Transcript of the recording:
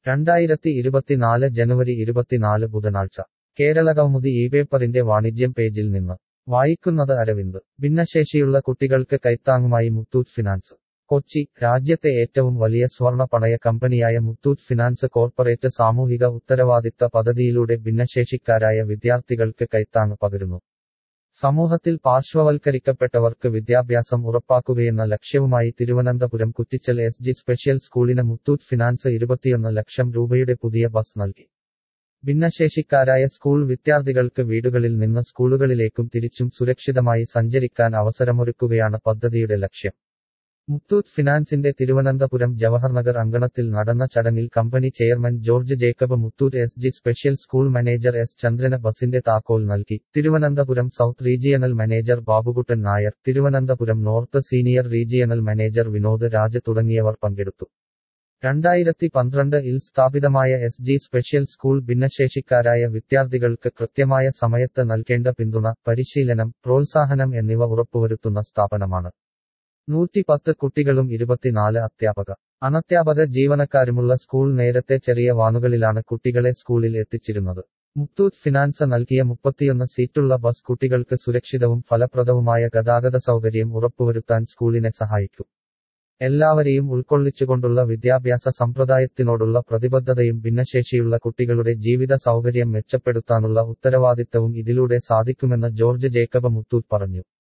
രണ്ടായിരത്തി ഇരുപത്തിനാല് ജനുവരി ഇരുപത്തിനാല് ബുധനാഴ്ച കേരള കൗമുദി ഈ പേപ്പറിന്റെ വാണിജ്യം പേജിൽ നിന്ന് വായിക്കുന്നത് അരവിന്ദ് ഭിന്നശേഷിയുള്ള കുട്ടികൾക്ക് കൈത്താങ്ങുമായി മുത്തൂറ്റ് ഫിനാൻസ് കൊച്ചി രാജ്യത്തെ ഏറ്റവും വലിയ സ്വർണ്ണ പണയ കമ്പനിയായ മുത്തൂറ്റ് ഫിനാൻസ് കോർപ്പറേറ്റ് സാമൂഹിക ഉത്തരവാദിത്ത പദ്ധതിയിലൂടെ ഭിന്നശേഷിക്കാരായ വിദ്യാർത്ഥികൾക്ക് കൈത്താങ്ങ് പകരുന്നു സമൂഹത്തിൽ പാർശ്വവൽക്കരിക്കപ്പെട്ടവർക്ക് വിദ്യാഭ്യാസം ഉറപ്പാക്കുകയെന്ന ലക്ഷ്യവുമായി Thiruvananthapuram Kuttichal S G special സ്കൂളിന് മുത്തൂറ്റ് ഫിനാൻസ് ഇരുപത്തിയൊന്ന് ലക്ഷം രൂപയുടെ പുതിയ ബസ് നൽകി ഭിന്നശേഷിക്കാരായ സ്കൂൾ വിദ്യാർത്ഥികൾക്ക് വീടുകളിൽ നിന്ന് സ്കൂളുകളിലേക്കും തിരിച്ചും സുരക്ഷിതമായി സഞ്ചരിക്കാൻ അവസരമൊരുക്കുകയാണ് പദ്ധതിയുടെ ലക്ഷ്യം മുത്തൂറ്റ് ഫിനാൻസിന്റെ തിരുവനന്തപുരം ജവഹർനഗർ അങ്കണത്തിൽ നടന്ന ചടങ്ങിൽ company chairman George Jacob Muthoot S G special school manager S ചന്ദ്രന് ബസിന്റെ താക്കോൽ നൽകി Thiruvananthapuram south regional manager Babukuttan Nair Thiruvananthapuram north senior regional manager Vinod Raj തുടങ്ങിയവർ പങ്കെടുത്തു രണ്ടായിരത്തി പന്ത്രണ്ട് ഇൽ സ്ഥാപിതമായ എസ് ജി സ്പെഷ്യൽ സ്കൂൾ ഭിന്നശേഷിക്കാരായ വിദ്യാർത്ഥികൾക്ക് കൃത്യമായ സമയത്ത് നൽകേണ്ട പിന്തുണ പരിശീലനം പ്രോത്സാഹനം എന്നിവ ഉറപ്പുവരുത്തുന്ന സ്ഥാപനമാണ് നൂറ്റി പത്ത് കുട്ടികളും ഇരുപത്തിനാല് അധ്യാപക അനധ്യാപക ജീവനക്കാരുമുള്ള സ്കൂൾ നേരത്തെ ചെറിയ വാനുകളിലാണ് കുട്ടികളെ സ്കൂളിൽ എത്തിച്ചിരുന്നത് മുത്തൂറ്റ് ഫിനാൻസ് നൽകിയ മുപ്പത്തിയൊന്ന് സീറ്റുള്ള ബസ് കുട്ടികൾക്ക് സുരക്ഷിതവും ഫലപ്രദവുമായ ഗതാഗത സൗകര്യം ഉറപ്പുവരുത്താൻ സ്കൂളിനെ സഹായിക്കും എല്ലാവരെയും ഉൾക്കൊള്ളിച്ചുകൊണ്ടുള്ള വിദ്യാഭ്യാസ സമ്പ്രദായത്തിനോടുള്ള പ്രതിബദ്ധതയും ഭിന്നശേഷിയുള്ള കുട്ടികളുടെ ജീവിത സൗകര്യം മെച്ചപ്പെടുത്താനുള്ള ഉത്തരവാദിത്തവും ഇതിലൂടെ സാധിക്കുമെന്ന് ജോർജ് ജേക്കബ് മുത്തൂറ്റ് പറഞ്ഞു